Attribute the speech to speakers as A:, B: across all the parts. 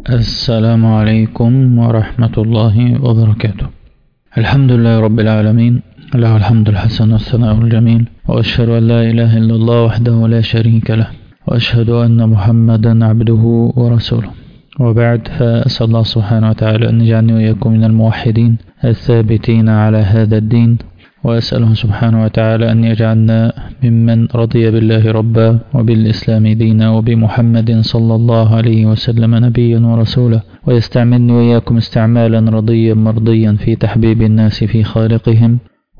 A: السلام عليكم ورحمة الله وبركاته الحمد لله رب العالمين له الحمد الحسن والثناء الجميل وأشهد أن لا إله إلا الله وحده لا شريك له وأشهد أن محمدا عبده ورسوله وبعد فأسأل الله سبحانه وتعالى أن يجعلني وإياكم من الموحدين الثابتين على هذا الدين وأسأله سبحانه وتعالى أن يجعلنا ممن رضي بالله ربا وبالإسلام دينا وبمحمد صلى الله عليه وسلم نبيا ورسولا ويستعملني وإياكم استعمالا رضيا مرضيا في تحبيب الناس في خالقهم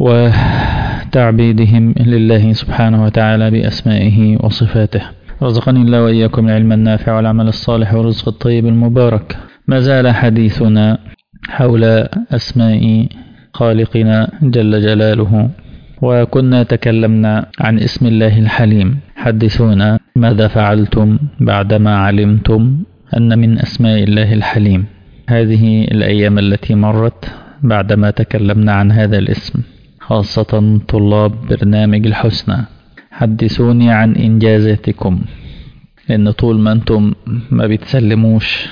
A: وتعبيدهم لله سبحانه وتعالى بأسمائه وصفاته رزقني الله وإياكم العلم النافع والعمل الصالح والرزق الطيب المبارك ما زال حديثنا حول أسماء خالقنا جل جلاله وكنا تكلمنا عن اسم الله الحليم حدثونا ماذا فعلتم بعدما علمتم أن من أسماء الله الحليم هذه الأيام التي مرت بعدما تكلمنا عن هذا الاسم خاصة طلاب برنامج الحسنى حدثوني عن إنجازاتكم لأن طول ما أنتم ما بتسلموش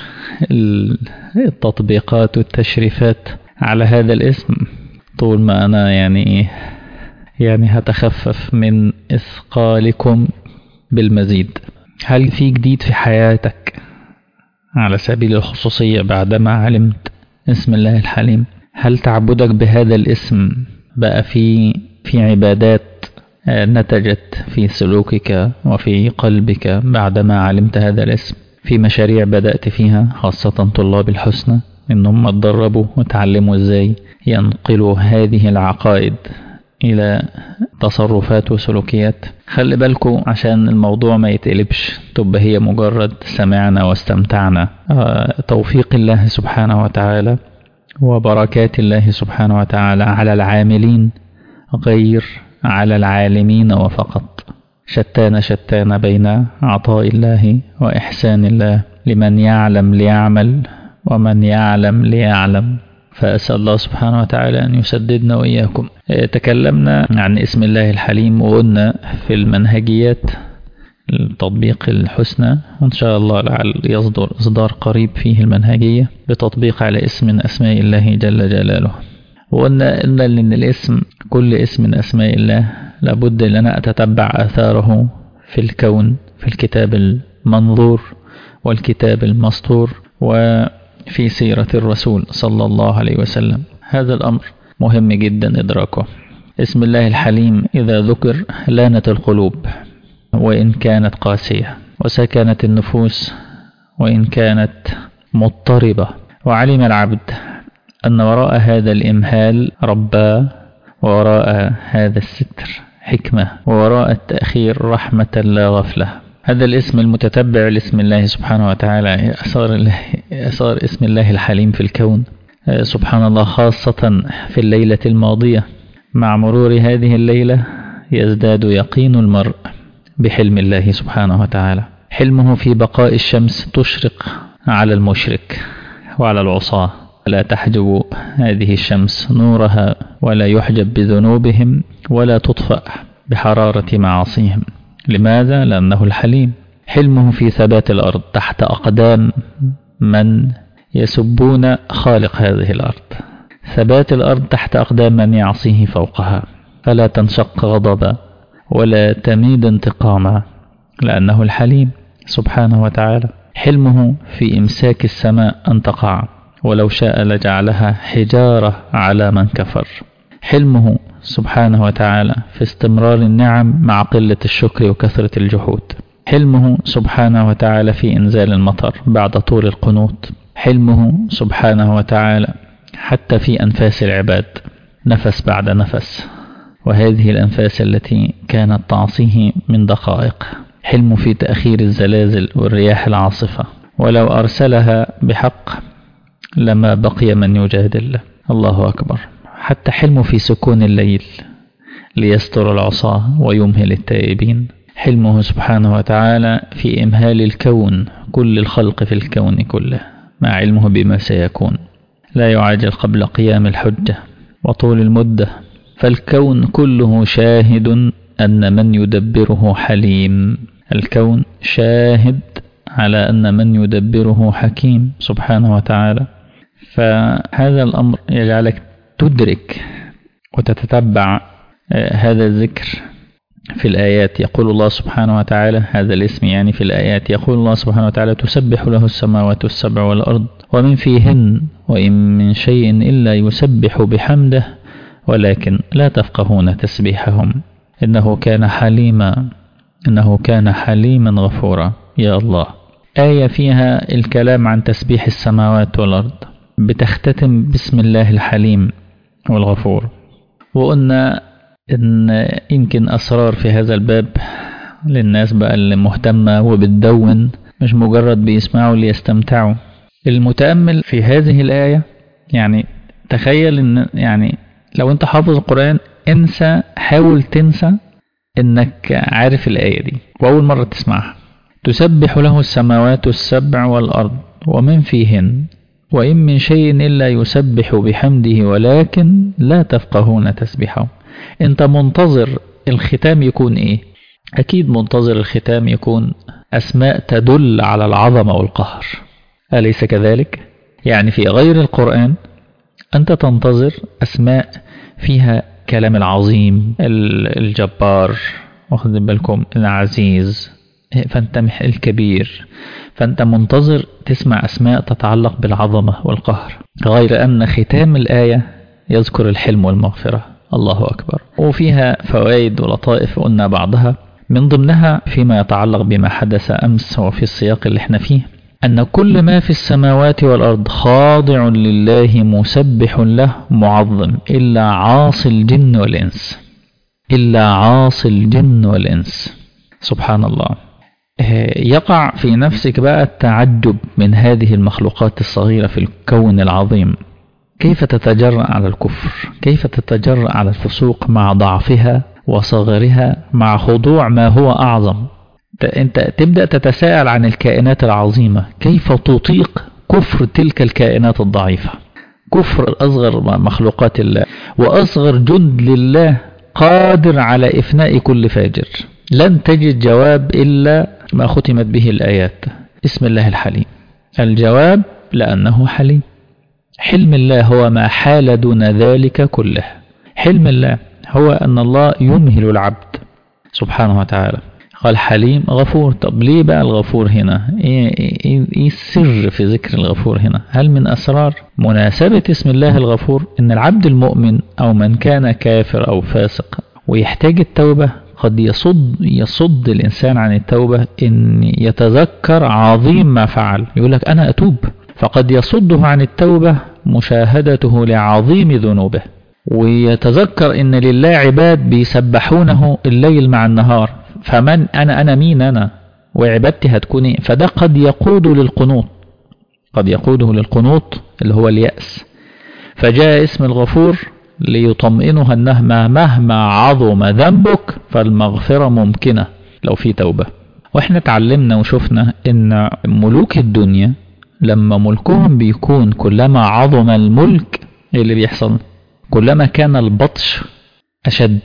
A: التطبيقات والتشريفات على هذا الاسم طول ما أنا يعني يعني هتخفف من إثقالكم بالمزيد هل في جديد في حياتك على سبيل الخصوصية بعدما علمت اسم الله الحليم هل تعبدك بهذا الاسم بقى في في عبادات نتجت في سلوكك وفي قلبك بعدما علمت هذا الاسم في مشاريع بدأت فيها خاصة طلاب الحسنى إنهم اتدربوا وتعلموا إزاي ينقلوا هذه العقائد إلى تصرفات وسلوكيات خلي بالكم عشان الموضوع ما يتقلبش تبقى هي مجرد سمعنا واستمتعنا توفيق الله سبحانه وتعالى وبركات الله سبحانه وتعالى على العاملين غير على العالمين وفقط شتان شتان بين عطاء الله وإحسان الله لمن يعلم ليعمل ومن يعلم ليعلم فأسأل الله سبحانه وتعالى أن يسددنا وإياكم تكلمنا عن اسم الله الحليم وقلنا في المنهجيات التطبيق الحسنى وإن شاء الله لعل يصدر إصدار قريب فيه المنهجية بتطبيق على اسم من أسماء الله جل جلاله وقلنا إن لأن الاسم كل اسم من أسماء الله لابد أن أنا أتتبع آثاره في الكون في الكتاب المنظور والكتاب المسطور وفي سيرة الرسول صلى الله عليه وسلم هذا الأمر مهم جدا إدراكه اسم الله الحليم إذا ذكر لانت القلوب وإن كانت قاسية وسكنت النفوس وإن كانت مضطربة وعلم العبد أن وراء هذا الإمهال ربا ووراء هذا الستر حكمة ووراء التأخير رحمة لا غفلة هذا الاسم المتتبع لاسم الله سبحانه وتعالى أثار, أثار اسم الله الحليم في الكون سبحان الله خاصة في الليلة الماضية مع مرور هذه الليلة يزداد يقين المرء بحلم الله سبحانه وتعالى حلمه في بقاء الشمس تشرق على المشرك وعلى العصاة لا تحجب هذه الشمس نورها ولا يحجب بذنوبهم ولا تطفأ بحرارة معاصيهم لماذا؟ لأنه الحليم حلمه في ثبات الأرض تحت أقدام من يسبون خالق هذه الأرض ثبات الأرض تحت أقدام من يعصيه فوقها فلا تنشق غضبا ولا تميد انتقاما لأنه الحليم سبحانه وتعالى حلمه في إمساك السماء أن تقع ولو شاء لجعلها حجارة على من كفر حلمه سبحانه وتعالى في استمرار النعم مع قلة الشكر وكثرة الجحود حلمه سبحانه وتعالى في إنزال المطر بعد طول القنوط حلمه سبحانه وتعالى حتى في أنفاس العباد نفس بعد نفس وهذه الأنفاس التي كانت تعصيه من دقائق حلم في تأخير الزلازل والرياح العاصفة ولو أرسلها بحق لما بقي من يجادل الله أكبر حتى حلمه في سكون الليل ليستر العصاة ويمهل التائبين حلمه سبحانه وتعالى في إمهال الكون كل الخلق في الكون كله مع علمه بما سيكون لا يعاجل قبل قيام الحجة وطول المدة فالكون كله شاهد أن من يدبره حليم الكون شاهد على أن من يدبره حكيم سبحانه وتعالى فهذا الأمر يجعلك تدرك وتتتبع هذا الذكر في الآيات يقول الله سبحانه وتعالى هذا الاسم يعني في الآيات يقول الله سبحانه وتعالى تسبح له السماوات السبع والأرض ومن فيهن وإن من شيء إلا يسبح بحمده ولكن لا تفقهون تسبيحهم إنه كان حليما إنه كان حليما غفورا يا الله آية فيها الكلام عن تسبيح السماوات والأرض بتختتم بسم الله الحليم والغفور وقلنا إن يمكن أسرار في هذا الباب للناس بقى اللي مهتمة وبتدون مش مجرد بيسمعوا ليستمتعوا المتأمل في هذه الآية يعني تخيل إن يعني لو أنت حافظ القرآن انسى حاول تنسى إنك عارف الآية دي وأول مرة تسمعها تسبح له السماوات السبع والأرض ومن فيهن وإن من شيء إلا يسبح بحمده ولكن لا تفقهون تسبحه أنت منتظر الختام يكون إيه أكيد منتظر الختام يكون أسماء تدل على العظمة والقهر أليس كذلك؟ يعني في غير القرآن أنت تنتظر أسماء فيها كلام العظيم الجبار واخد بالكم العزيز فأنت الكبير فأنت منتظر تسمع أسماء تتعلق بالعظمة والقهر غير أن ختام الآية يذكر الحلم والمغفرة الله أكبر وفيها فوائد ولطائف قلنا بعضها من ضمنها فيما يتعلق بما حدث أمس وفي السياق اللي احنا فيه أن كل ما في السماوات والأرض خاضع لله مسبح له معظم إلا عاصي الجن والإنس إلا عاصي الجن والإنس سبحان الله يقع في نفسك بقى التعجب من هذه المخلوقات الصغيرة في الكون العظيم كيف تتجرأ على الكفر كيف تتجرأ على الفسوق مع ضعفها وصغرها مع خضوع ما هو أعظم أنت تبدأ تتساءل عن الكائنات العظيمة كيف تطيق كفر تلك الكائنات الضعيفة كفر أصغر مخلوقات الله وأصغر جند لله قادر على إفناء كل فاجر لن تجد جواب إلا ما ختمت به الآيات اسم الله الحليم الجواب لأنه حليم حلم الله هو ما حال دون ذلك كله حلم الله هو أن الله يمهل العبد سبحانه وتعالى قال حليم غفور طب ليه بقى الغفور هنا إيه, إيه, إيه السر في ذكر الغفور هنا هل من أسرار مناسبة اسم الله الغفور إن العبد المؤمن أو من كان كافر أو فاسق ويحتاج التوبة قد يصد يصد الإنسان عن التوبة إن يتذكر عظيم ما فعل يقول لك أنا أتوب فقد يصده عن التوبة مشاهدته لعظيم ذنوبه ويتذكر ان لله عباد بيسبحونه الليل مع النهار فمن انا انا مين انا وعبادتي هتكون ايه فده قد يقود للقنوط قد يقوده للقنوط اللي هو اليأس فجاء اسم الغفور ليطمئنها انه مهما عظم ذنبك فالمغفرة ممكنة لو في توبة واحنا اتعلمنا وشفنا ان ملوك الدنيا لما ملكهم بيكون كلما عظم الملك ايه اللي بيحصل كلما كان البطش أشد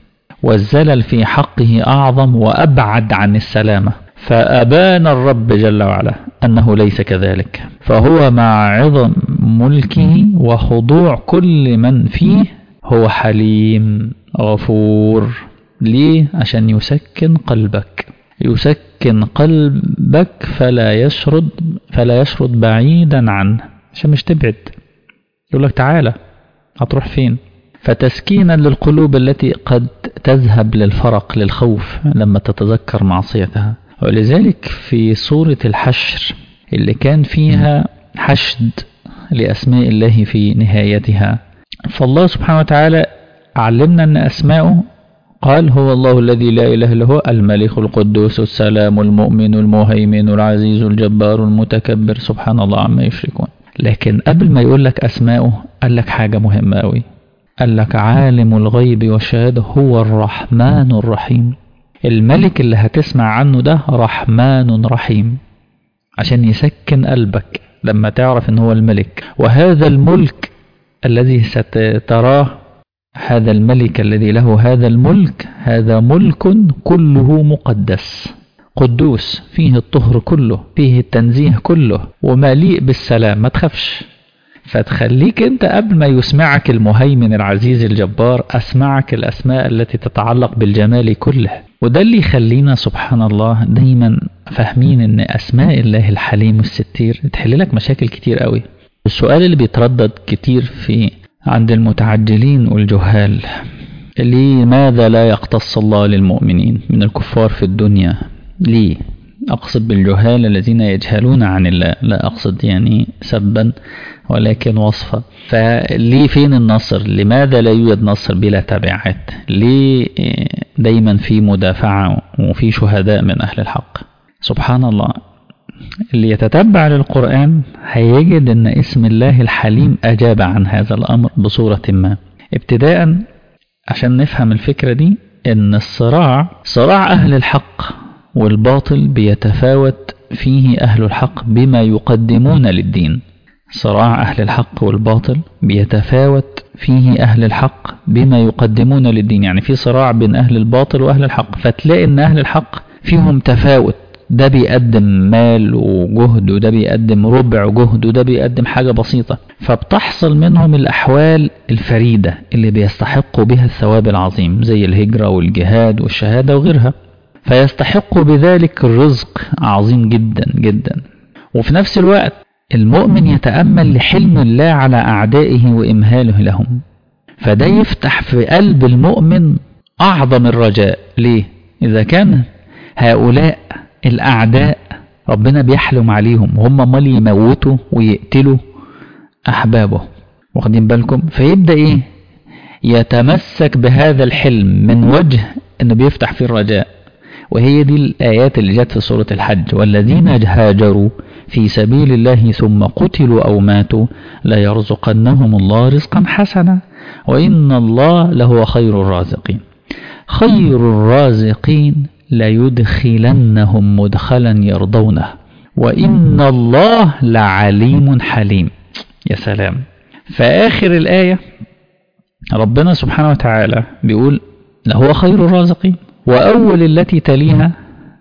A: والزلل في حقه أعظم وأبعد عن السلامة فأبان الرب جل وعلا أنه ليس كذلك فهو مع عظم ملكه وخضوع كل من فيه هو حليم غفور ليه عشان يسكن قلبك يسكن قلبك فلا يشرد فلا يشرد بعيدا عنه عشان مش تبعد يقول لك تعالى هتروح فين فتسكينا للقلوب التي قد تذهب للفرق للخوف لما تتذكر معصيتها ولذلك في سورة الحشر اللي كان فيها حشد لأسماء الله في نهايتها فالله سبحانه وتعالى علمنا أن أسماؤه قال هو الله الذي لا إله إلا هو الملك القدوس السلام المؤمن المهيمن العزيز الجبار المتكبر سبحان الله عما يشركون لكن قبل ما يقول لك أسماؤه قال لك حاجة مهمة أوي قال لك عالم الغيب والشهادة هو الرحمن الرحيم الملك اللي هتسمع عنه ده رحمن رحيم عشان يسكن قلبك لما تعرف ان هو الملك وهذا الملك الذي ستراه هذا الملك الذي له هذا الملك هذا ملك كله مقدس قدوس فيه الطهر كله فيه التنزيه كله ومليء بالسلام ما تخافش فتخليك انت قبل ما يسمعك المهيمن العزيز الجبار اسمعك الاسماء التي تتعلق بالجمال كله وده اللي يخلينا سبحان الله دايما فاهمين ان اسماء الله الحليم الستير تحل لك مشاكل كتير قوي السؤال اللي بيتردد كتير في عند المتعجلين والجهال لماذا لا يقتص الله للمؤمنين من الكفار في الدنيا ليه أقصد بالجهال الذين يجهلون عن الله لا أقصد يعني سبا ولكن وصفا فليه فين النصر لماذا لا يوجد نصر بلا تبعات ليه دايما في مدافعة وفي شهداء من أهل الحق سبحان الله اللي يتتبع للقرآن هيجد أن اسم الله الحليم أجاب عن هذا الأمر بصورة ما ابتداء عشان نفهم الفكرة دي أن الصراع صراع أهل الحق والباطل بيتفاوت فيه أهل الحق بما يقدمون للدين صراع أهل الحق والباطل بيتفاوت فيه أهل الحق بما يقدمون للدين يعني في صراع بين أهل الباطل وأهل الحق فتلاقي أن أهل الحق فيهم تفاوت ده بيقدم مال وجهد وده بيقدم ربع جهد وده بيقدم حاجة بسيطة فبتحصل منهم الأحوال الفريدة اللي بيستحقوا بها الثواب العظيم زي الهجرة والجهاد والشهادة وغيرها فيستحق بذلك الرزق عظيم جدا جدا وفي نفس الوقت المؤمن يتأمل لحلم الله على أعدائه وإمهاله لهم فده يفتح في قلب المؤمن أعظم الرجاء ليه؟ إذا كان هؤلاء الأعداء ربنا بيحلم عليهم وهم مال يموتوا ويقتلوا أحبابه واخدين بالكم فيبدأ إيه يتمسك بهذا الحلم من وجه أنه بيفتح فيه الرجاء وهي دي الآيات اللي جت في سورة الحج والذين هاجروا في سبيل الله ثم قتلوا أو ماتوا ليرزقنهم الله رزقا حسنا وإن الله لهو خير الرازقين خير الرازقين ليدخلنهم مدخلا يرضونه وإن الله لعليم حليم يا سلام فآخر الآية ربنا سبحانه وتعالى بيقول لهو خير الرازقين وأول التي تليها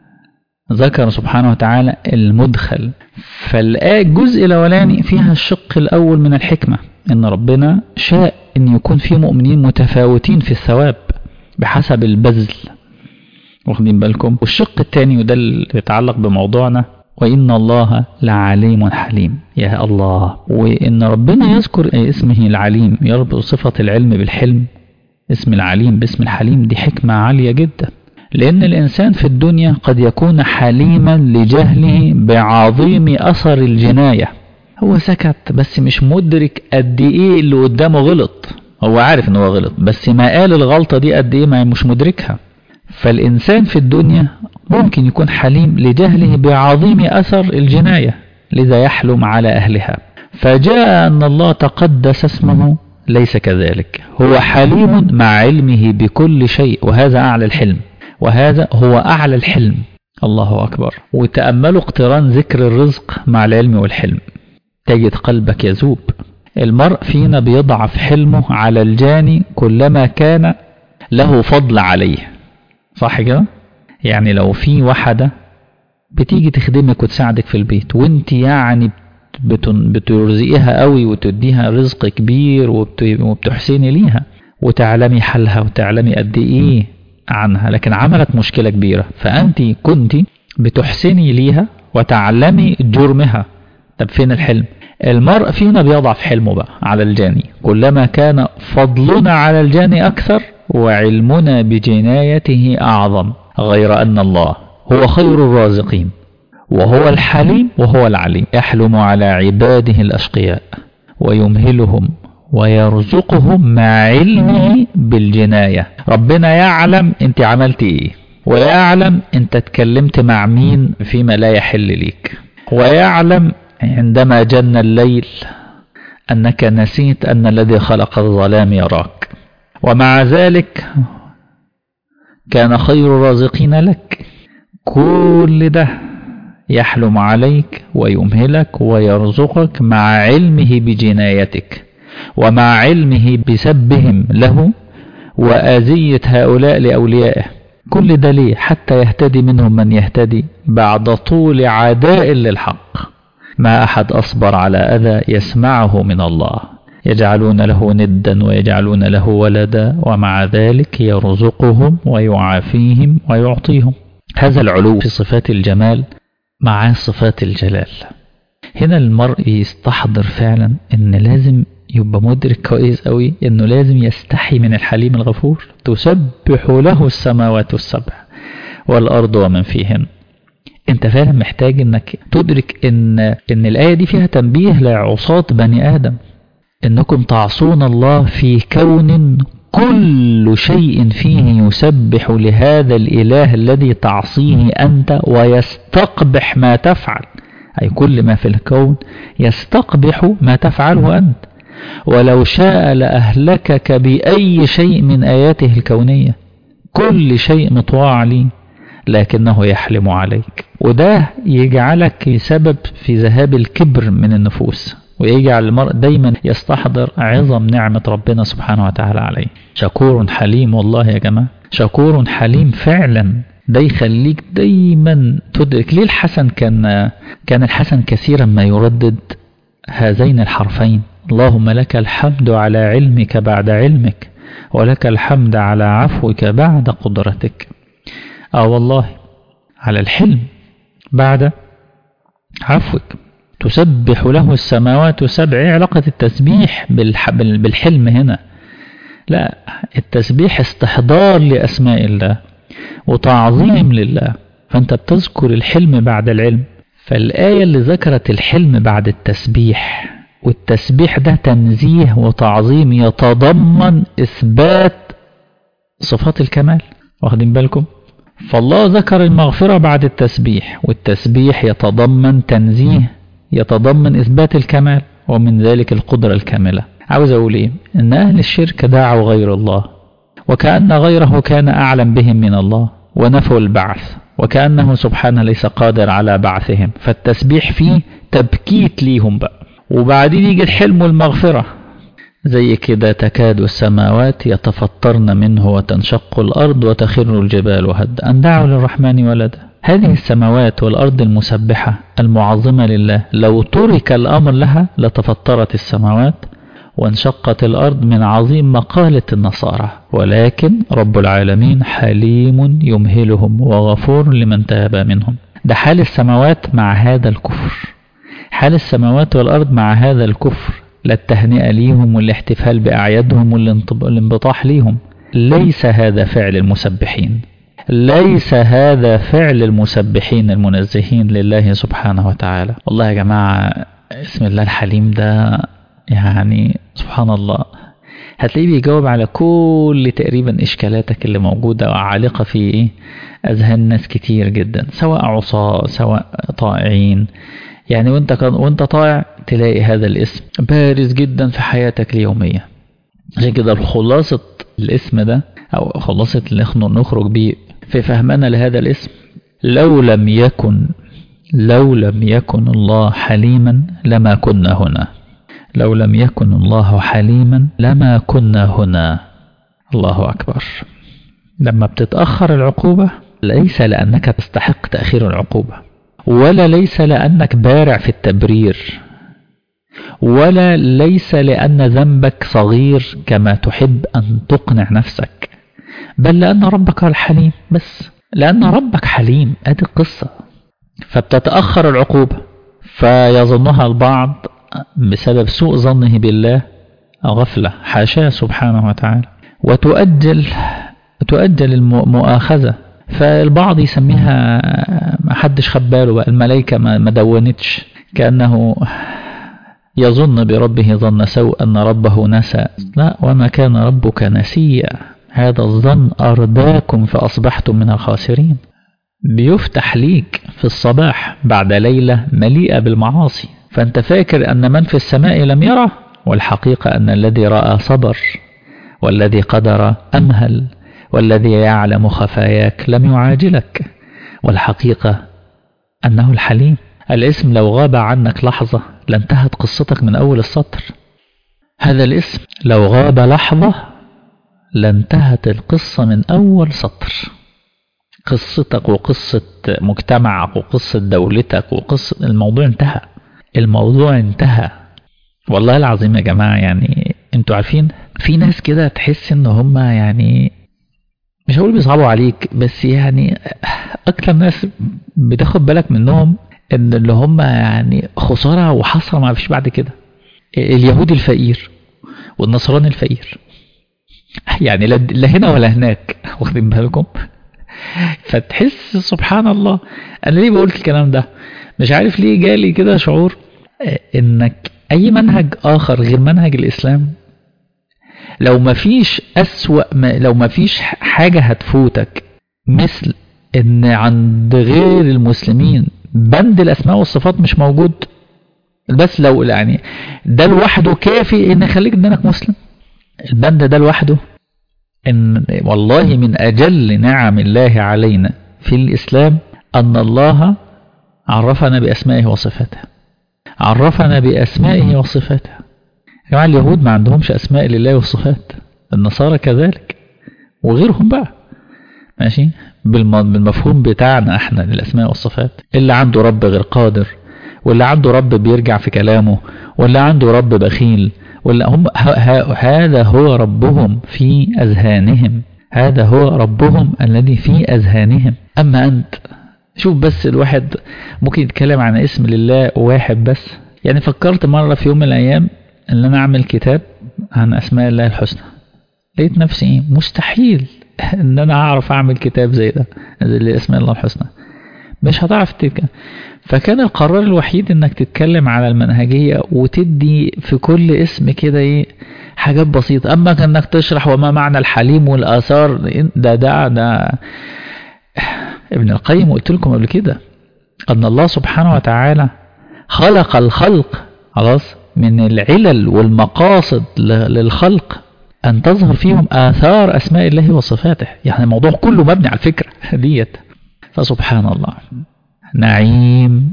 A: ذكر سبحانه وتعالى المدخل فالآية الجزء الأولاني فيها الشق الأول من الحكمة إن ربنا شاء أن يكون في مؤمنين متفاوتين في الثواب بحسب البذل واخدين بالكم والشق الثاني وده اللي يتعلق بموضوعنا وإن الله لعليم حليم يا الله وإن ربنا يذكر اسمه العليم يربط صفة العلم بالحلم اسم العليم باسم الحليم دي حكمة عالية جدا لأن الإنسان في الدنيا قد يكون حليما لجهله بعظيم أثر الجناية هو سكت بس مش مدرك قد إيه اللي قدامه غلط هو عارف إن هو غلط بس ما قال الغلطة دي قد إيه ما مش مدركها فالإنسان في الدنيا ممكن يكون حليم لجهله بعظيم أثر الجناية لذا يحلم على أهلها فجاء أن الله تقدس اسمه ليس كذلك هو حليم مع علمه بكل شيء وهذا أعلى الحلم وهذا هو أعلى الحلم الله أكبر وتأملوا اقتران ذكر الرزق مع العلم والحلم تجد قلبك يذوب المرء فينا بيضعف حلمه على الجاني كلما كان له فضل عليه صح كده يعني لو في واحدة بتيجي تخدمك وتساعدك في البيت وانت يعني بترزقها قوي وتديها رزق كبير وبتحسني ليها وتعلمي حالها وتعلمي قد ايه عنها لكن عملت مشكلة كبيرة فأنت كنت بتحسني ليها وتعلمي جرمها طب فين الحلم المرء فينا بيضعف حلمه بقى على الجاني كلما كان فضلنا على الجاني أكثر وعلمنا بجنايته أعظم غير أن الله هو خير الرازقين وهو الحليم وهو العليم يحلم على عباده الأشقياء ويمهلهم ويرزقهم مع علمه بالجناية ربنا يعلم انت عملت ايه ويعلم انت اتكلمت مع مين فيما لا يحل ليك ويعلم عندما جن الليل أنك نسيت أن الذي خلق الظلام يراك ومع ذلك كان خير الرازقين لك كل ده يحلم عليك ويمهلك ويرزقك مع علمه بجنايتك ومع علمه بسبهم له وآذية هؤلاء لأوليائه كل ده ليه حتى يهتدي منهم من يهتدي بعد طول عداء للحق ما أحد أصبر على أذى يسمعه من الله يجعلون له ندا ويجعلون له ولدا ومع ذلك يرزقهم ويعافيهم ويعطيهم هذا العلو في صفات الجمال مع صفات الجلال هنا المرء يستحضر فعلا ان لازم يبقى مدرك كويس قوي انه لازم يستحي من الحليم الغفور تسبح له السماوات السبع والارض ومن فيهن انت فعلا محتاج انك تدرك ان ان الايه دي فيها تنبيه لعصاة بني ادم انكم تعصون الله في كون كل شيء فيه يسبح لهذا الاله الذي تعصيه انت ويستقبح ما تفعل اي كل ما في الكون يستقبح ما تفعله انت ولو شاء لأهلكك بأي شيء من آياته الكونية كل شيء مطواع لي لكنه يحلم عليك وده يجعلك سبب في ذهاب الكبر من النفوس ويجعل المرء دايما يستحضر عظم نعمة ربنا سبحانه وتعالى عليه شكور حليم والله يا جماعة شكور حليم فعلا ده يخليك دايما تدرك ليه الحسن كان كان الحسن كثيرا ما يردد هذين الحرفين اللهم لك الحمد على علمك بعد علمك ولك الحمد على عفوك بعد قدرتك اه والله على الحلم بعد عفوك تسبح له السماوات السبع ايه علاقة التسبيح بالحلم هنا لا التسبيح استحضار لأسماء الله وتعظيم لله فأنت بتذكر الحلم بعد العلم فالآية اللي ذكرت الحلم بعد التسبيح والتسبيح ده تنزيه وتعظيم يتضمن إثبات صفات الكمال واخدين بالكم فالله ذكر المغفرة بعد التسبيح والتسبيح يتضمن تنزيه يتضمن إثبات الكمال ومن ذلك القدرة الكاملة عاوز أقول إيه إن أهل الشرك دعوا غير الله وكأن غيره كان أعلم بهم من الله ونفوا البعث وكأنه سبحانه ليس قادر على بعثهم فالتسبيح فيه تبكيت ليهم بقى وبعدين يجي الحلم والمغفرة زي كده تكاد السماوات يتفطرن منه وتنشق الأرض وتخر الجبال هد أن دعوا للرحمن ولدا هذه السماوات والأرض المسبحة المعظمة لله لو ترك الأمر لها لتفطرت السماوات وانشقت الأرض من عظيم مقالة النصارى ولكن رب العالمين حليم يمهلهم وغفور لمن تاب منهم ده حال السماوات مع هذا الكفر حال السماوات والأرض مع هذا الكفر لا التهنئة ليهم والاحتفال بأعيادهم والانبطاح ليهم ليس هذا فعل المسبحين ليس هذا فعل المسبحين المنزهين لله سبحانه وتعالى والله يا جماعة اسم الله الحليم ده يعني سبحان الله هتلاقيه بيجاوب على كل تقريبا إشكالاتك اللي موجودة وعالقة في أذهان ناس كتير جدا سواء عصاة سواء طائعين يعني وانت كان وانت طائع تلاقي هذا الاسم بارز جدا في حياتك اليومية عشان كده خلاصة الاسم ده أو خلاصة اللي نخرج بيه في فهمنا لهذا الاسم لو لم يكن لو لم يكن الله حليما لما كنا هنا لو لم يكن الله حليما لما كنا هنا الله أكبر لما بتتأخر العقوبة ليس لأنك تستحق تأخير العقوبة ولا ليس لأنك بارع في التبرير ولا ليس لأن ذنبك صغير كما تحب أن تقنع نفسك بل لأن ربك الحليم بس لأن ربك حليم أدي القصة فبتتأخر العقوبة فيظنها البعض بسبب سوء ظنه بالله غفلة حاشاه سبحانه وتعالى وتؤجل تؤجل المؤاخذة فالبعض يسميها ما حدش خد باله بقى الملائكة ما دونتش كأنه يظن بربه ظن سوء أن ربه نسى لا وما كان ربك نسيا هذا الظن أرداكم فأصبحتم من الخاسرين بيفتح ليك في الصباح بعد ليلة مليئة بالمعاصي فأنت فاكر أن من في السماء لم يره والحقيقة أن الذي رأى صبر والذي قدر أمهل والذي يعلم خفاياك لم يعاجلك والحقيقة أنه الحليم الاسم لو غاب عنك لحظة لانتهت قصتك من أول السطر هذا الاسم لو غاب لحظة لانتهت القصة من أول سطر قصتك وقصة مجتمعك وقصة دولتك وقصة الموضوع انتهى الموضوع انتهى والله العظيم يا جماعة يعني انتوا عارفين في ناس كده تحس ان هم يعني مش هقول بيصعبوا عليك بس يعني اكتر ناس بتاخد بالك منهم ان اللي هم يعني خسارة وحسرة ما فيش بعد كده اليهودي الفقير والنصراني الفقير يعني لا هنا ولا هناك واخدين بالكم فتحس سبحان الله انا ليه بقول الكلام ده مش عارف ليه جالي كده شعور انك اي منهج اخر غير منهج الاسلام لو ما فيش اسوأ ما لو ما فيش حاجة هتفوتك مثل ان عند غير المسلمين بند الاسماء والصفات مش موجود بس لو يعني ده لوحده كافي ان يخليك انك مسلم البند ده لوحده ان والله من اجل نعم الله علينا في الاسلام ان الله عرفنا باسمائه وصفاته عرفنا باسمائه وصفاته يا جماعه اليهود ما عندهمش اسماء لله وصفات النصارى كذلك وغيرهم بقى ماشي بالمفهوم بتاعنا احنا للاسماء والصفات اللي عنده رب غير قادر واللي عنده رب بيرجع في كلامه واللي عنده رب بخيل ولا هم هذا هو ربهم في أذهانهم هذا هو ربهم الذي في أذهانهم أما أنت شوف بس الواحد ممكن يتكلم عن اسم لله واحد بس يعني فكرت مرة في يوم من الأيام أن أنا أعمل كتاب عن أسماء الله الحسنى لقيت نفسي مستحيل أن أنا أعرف أعمل كتاب زي ده لأسماء الله الحسنى مش هتعرف تتكلم فكان القرار الوحيد انك تتكلم على المنهجية وتدي في كل اسم كده ايه حاجات بسيطة اما انك تشرح وما معنى الحليم والاثار ده ده ده ابن القيم قلت لكم قبل كده ان الله سبحانه وتعالى خلق الخلق خلاص من العلل والمقاصد للخلق ان تظهر فيهم اثار اسماء الله وصفاته يعني الموضوع كله مبني على الفكرة ديت فسبحان الله نعيم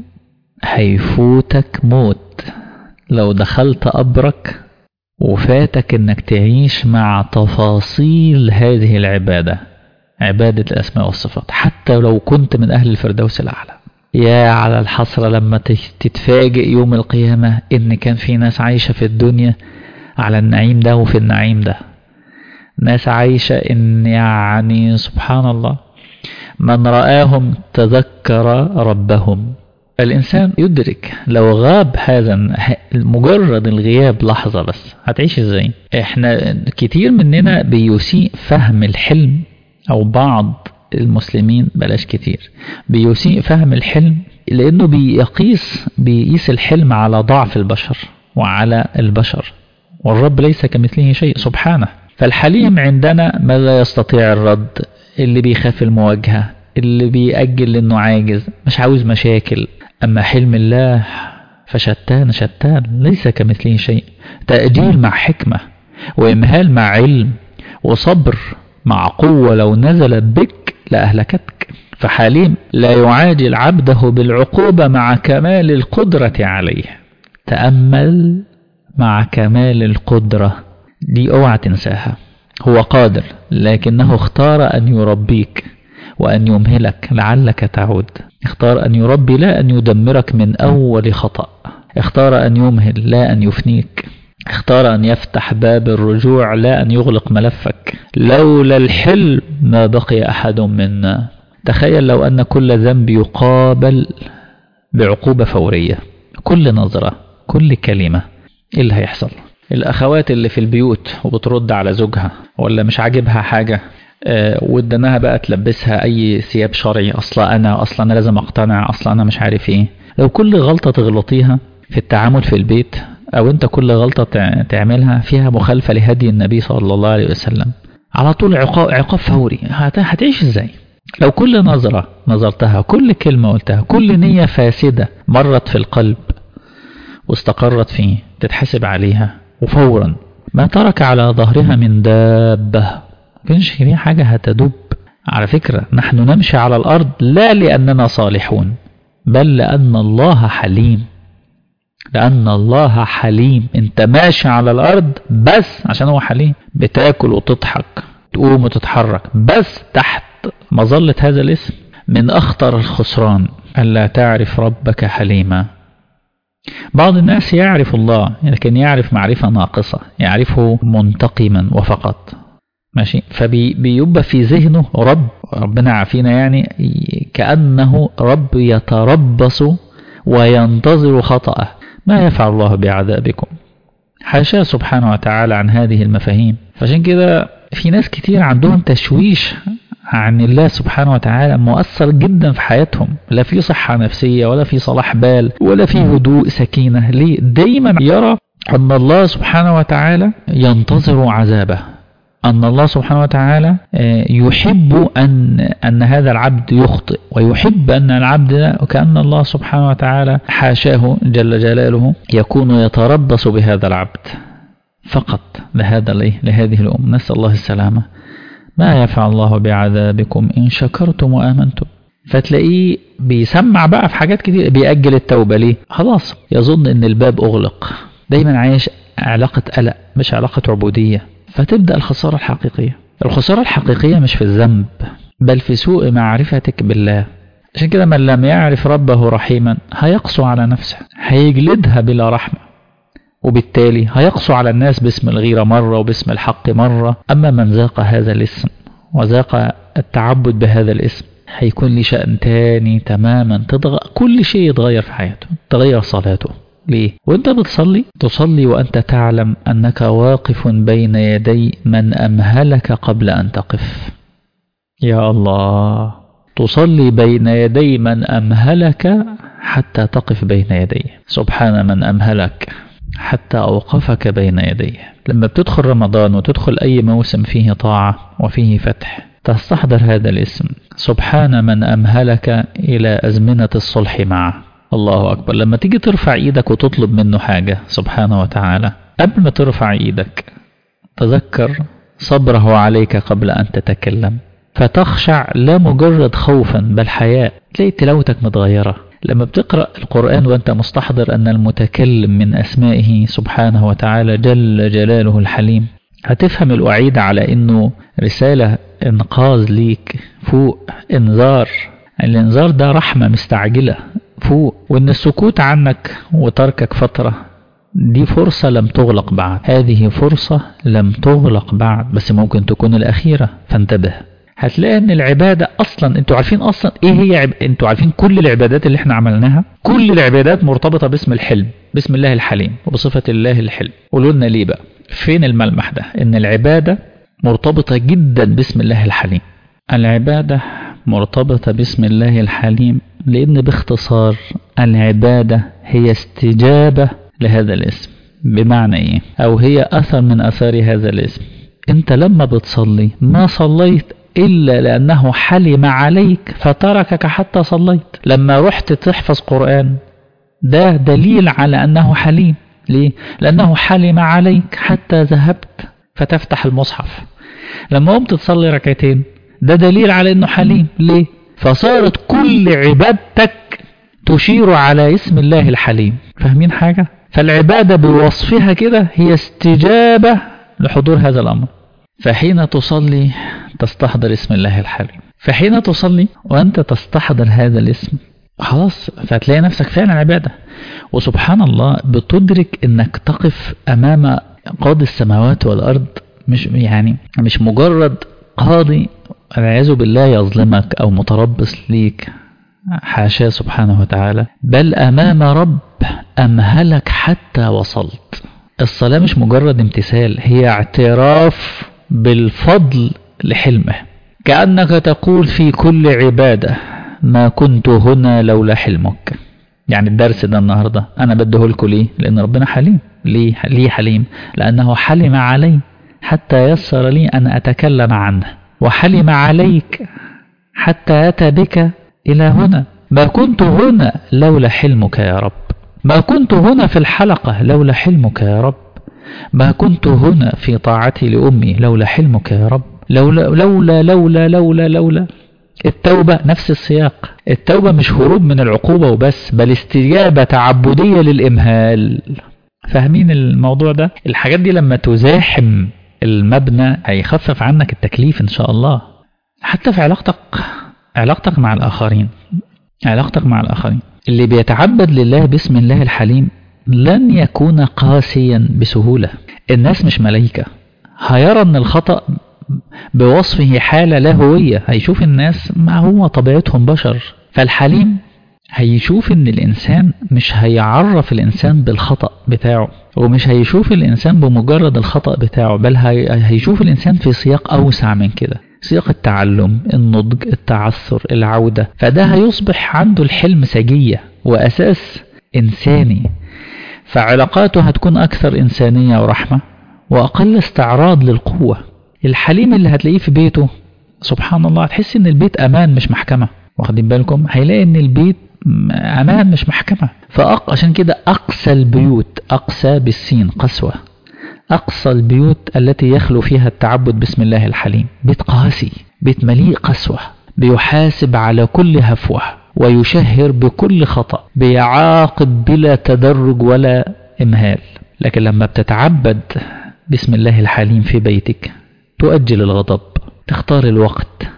A: هيفوتك موت لو دخلت قبرك وفاتك انك تعيش مع تفاصيل هذه العبادة عبادة الأسماء والصفات حتى لو كنت من أهل الفردوس الأعلى يا على الحسرة لما تتفاجئ يوم القيامة إن كان في ناس عايشة في الدنيا على النعيم ده وفي النعيم ده ناس عايشة إن يعني سبحان الله من رآهم تذكر ربهم الإنسان يدرك لو غاب هذا مجرد الغياب لحظة بس هتعيش ازاي احنا كتير مننا بيسيء فهم الحلم او بعض المسلمين بلاش كتير بيسيء فهم الحلم لانه بيقيس بيقيس الحلم على ضعف البشر وعلى البشر والرب ليس كمثله شيء سبحانه فالحليم عندنا ما لا يستطيع الرد اللي بيخاف المواجهة اللي بيأجل لأنه عاجز مش عاوز مشاكل أما حلم الله فشتان شتان ليس كمثله شيء تأجيل مع حكمة وإمهال مع علم وصبر مع قوة لو نزلت بك لأهلكتك فحليم لا يعاجل عبده بالعقوبة مع كمال القدرة عليه تأمل مع كمال القدرة دي اوعى تنساها هو قادر لكنه اختار أن يربيك وأن يمهلك لعلك تعود اختار أن يربي لا أن يدمرك من أول خطأ اختار أن يمهل لا أن يفنيك اختار أن يفتح باب الرجوع لا أن يغلق ملفك لولا الحلم ما بقي أحد منا تخيل لو أن كل ذنب يقابل بعقوبة فورية كل نظرة كل كلمة إيه اللي هيحصل الأخوات اللي في البيوت وبترد على زوجها ولا مش عاجبها حاجة آه وادناها بقى تلبسها أي ثياب شرعي أصلا أنا أصلا أنا لازم أقتنع أصلا أنا مش عارف إيه لو كل غلطة تغلطيها في التعامل في البيت أو أنت كل غلطة تعملها فيها مخالفة لهدي النبي صلى الله عليه وسلم على طول عقاب, عقاب فوري هتعيش إزاي لو كل نظرة نظرتها كل كلمة قلتها كل نية فاسدة مرت في القلب واستقرت فيه تتحسب عليها وفورا ما ترك على ظهرها من دابة كانش في حاجة هتدب على فكرة نحن نمشي على الأرض لا لأننا صالحون بل لأن الله حليم لأن الله حليم انت ماشي على الأرض بس عشان هو حليم بتاكل وتضحك تقوم وتتحرك بس تحت مظلة هذا الاسم من أخطر الخسران ألا تعرف ربك حليما بعض الناس يعرف الله لكن يعرف معرفة ناقصة يعرفه منتقما وفقط ماشي فبيبقى في ذهنه رب ربنا عافينا يعني كأنه رب يتربص وينتظر خطأه ما يفعل الله بعذابكم حاشا سبحانه وتعالى عن هذه المفاهيم فعشان كده في ناس كتير عندهم تشويش عن الله سبحانه وتعالى مؤثر جدا في حياتهم لا في صحة نفسية ولا في صلاح بال ولا في هدوء سكينة ليه دايما يرى أن الله سبحانه وتعالى ينتظر عذابه أن الله سبحانه وتعالى يحب أن أن هذا العبد يخطئ ويحب أن العبد كأن الله سبحانه وتعالى حاشاه جل جلاله يكون يتربص بهذا العبد فقط لهذا لهذه الأم نسأل الله السلامة ما يفعل الله بعذابكم إن شكرتم وآمنتم فتلاقيه بيسمع بقى في حاجات كتير بيأجل التوبة ليه خلاص يظن ان الباب أغلق دايما عايش علاقة قلق مش علاقة عبودية فتبدأ الخسارة الحقيقية الخسارة الحقيقية مش في الذنب بل في سوء معرفتك بالله عشان كده من لم يعرف ربه رحيما هيقسو على نفسه هيجلدها بلا رحمة وبالتالي هيقسو على الناس باسم الغيرة مرة وباسم الحق مرة أما من ذاق هذا الاسم وذاق التعبد بهذا الاسم هيكون لي شأن تاني تماما تضغ... كل شيء يتغير في حياته تغير صلاته ليه؟ وانت بتصلي تصلي وانت تعلم انك واقف بين يدي من امهلك قبل ان تقف يا الله تصلي بين يدي من امهلك حتى تقف بين يديه سبحان من امهلك حتى أوقفك بين يديه لما بتدخل رمضان وتدخل أي موسم فيه طاعة وفيه فتح تستحضر هذا الاسم سبحان من أمهلك إلى أزمنة الصلح معه الله أكبر لما تيجي ترفع إيدك وتطلب منه حاجة سبحانه وتعالى قبل ما ترفع إيدك تذكر صبره عليك قبل أن تتكلم فتخشع لا مجرد خوفا بل حياء تلاقي تلاوتك متغيرة لما بتقرأ القرآن وأنت مستحضر أن المتكلم من أسمائه سبحانه وتعالى جل جلاله الحليم هتفهم الوعيد على أنه رسالة إنقاذ ليك فوق إنذار الإنذار ده رحمة مستعجلة فوق وأن السكوت عنك وتركك فترة دي فرصة لم تغلق بعد هذه فرصة لم تغلق بعد بس ممكن تكون الأخيرة فانتبه هتلاقي ان العبادة اصلا انتوا عارفين اصلا ايه هي عب... انتوا عارفين كل العبادات اللي احنا عملناها كل العبادات مرتبطة باسم الحلم باسم الله الحليم وبصفة الله الحلم قولوا لنا ليه بقى فين الملمح ده ان العبادة مرتبطة جدا باسم الله الحليم العبادة مرتبطة باسم الله الحليم لان باختصار العبادة هي استجابة لهذا الاسم بمعنى ايه او هي اثر من اثار هذا الاسم انت لما بتصلي ما صليت إلا لأنه حلم عليك فتركك حتى صليت لما رحت تحفظ قرآن ده دليل على أنه حليم ليه؟ لأنه حلم عليك حتى ذهبت فتفتح المصحف لما قمت تصلي ركعتين ده دليل على أنه حليم ليه؟ فصارت كل عبادتك تشير على اسم الله الحليم فاهمين حاجة؟ فالعبادة بوصفها كده هي استجابة لحضور هذا الأمر فحين تصلي تستحضر اسم الله الحليم فحين تصلي وأنت تستحضر هذا الاسم خلاص فتلاقي نفسك فعلا عبادة وسبحان الله بتدرك انك تقف امام قاضي السماوات والارض مش يعني مش مجرد قاضي والعياذ بالله يظلمك او متربص ليك حاشاه سبحانه وتعالى بل امام رب امهلك حتى وصلت الصلاة مش مجرد امتثال هي اعتراف بالفضل لحلمه كأنك تقول في كل عبادة ما كنت هنا لولا حلمك يعني الدرس ده النهاردة أنا بده لكم ليه لأن ربنا حليم ليه, ليه حليم لأنه حلم علي حتى يسر لي أن أتكلم عنه وحلم عليك حتى أتى بك إلى هنا ما كنت هنا لولا حلمك يا رب ما كنت هنا في الحلقة لولا حلمك يا رب ما كنت هنا في طاعتي لأمي لولا حلمك يا رب لولا لولا لولا لولا لولا التوبة نفس السياق التوبة مش هروب من العقوبة وبس بل استجابة تعبدية للإمهال فاهمين الموضوع ده الحاجات دي لما تزاحم المبنى هيخفف عنك التكليف إن شاء الله حتى في علاقتك علاقتك مع الآخرين علاقتك مع الآخرين اللي بيتعبد لله باسم الله الحليم لن يكون قاسيا بسهولة الناس مش ملايكة هيرى ان الخطأ بوصفه حالة لا هوية هيشوف الناس ما هو طبيعتهم بشر فالحليم هيشوف ان الانسان مش هيعرف الانسان بالخطأ بتاعه ومش هيشوف الانسان بمجرد الخطأ بتاعه بل هيشوف الانسان في سياق اوسع من كده سياق التعلم النضج التعثر العودة فده هيصبح عنده الحلم سجية وأساس إنساني فعلاقاته هتكون أكثر إنسانية ورحمة وأقل استعراض للقوة الحليم اللي هتلاقيه في بيته سبحان الله هتحس إن البيت أمان مش محكمة واخدين بالكم هيلاقي إن البيت أمان مش محكمة فأق عشان كده أقسى البيوت أقسى بالسين قسوة أقصى البيوت التي يخلو فيها التعبد بسم الله الحليم بيت قاسي بيت مليء قسوة بيحاسب على كل هفوة ويشهر بكل خطأ بيعاقب بلا تدرج ولا إمهال لكن لما بتتعبد بسم الله الحليم في بيتك تؤجل الغضب تختار الوقت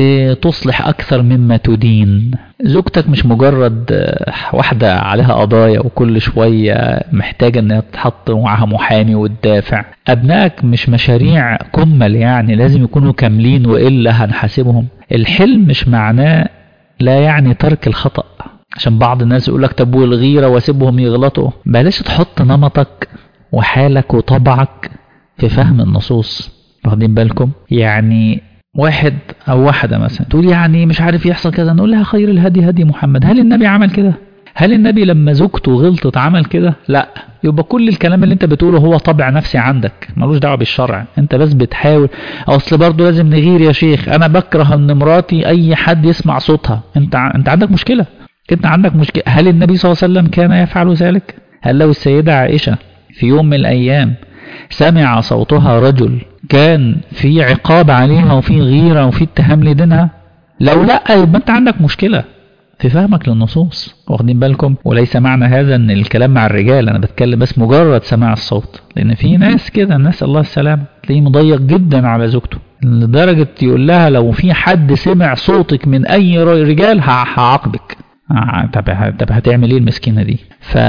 A: بتصلح أكثر مما تدين زوجتك مش مجرد واحدة عليها قضايا وكل شوية محتاجة انها تتحط معاها محامي وتدافع أبنائك مش مشاريع كمل يعني لازم يكونوا كاملين وإلا هنحاسبهم الحلم مش معناه لا يعني ترك الخطأ عشان بعض الناس يقول لك طب والغيرة واسيبهم يغلطوا بلاش تحط نمطك وحالك وطبعك في فهم النصوص واخدين بالكم يعني واحد او واحده مثلا تقول يعني مش عارف يحصل كذا نقول لها خير الهدي هدي محمد هل النبي عمل كده هل النبي لما زوجته غلطت عمل كده لا يبقى كل الكلام اللي انت بتقوله هو طبع نفسي عندك ملوش دعوه بالشرع انت بس بتحاول اصل برضه لازم نغير يا شيخ انا بكره ان مراتي اي حد يسمع صوتها انت انت عندك مشكله انت عندك مشكله هل النبي صلى الله عليه وسلم كان يفعل ذلك هل لو السيده عائشه في يوم من الايام سمع صوتها رجل كان في عقاب عليها وفي غيرة وفي اتهام لدينها لو لا يبقى انت عندك مشكلة في فهمك للنصوص واخدين بالكم وليس معنى هذا ان الكلام مع الرجال انا بتكلم بس مجرد سماع الصوت لان في ناس كده الناس الله السلام تلاقيه مضيق جدا على زوجته لدرجة يقول لها لو في حد سمع صوتك من اي رجال هعاقبك طب طب هتعمل ايه المسكينة دي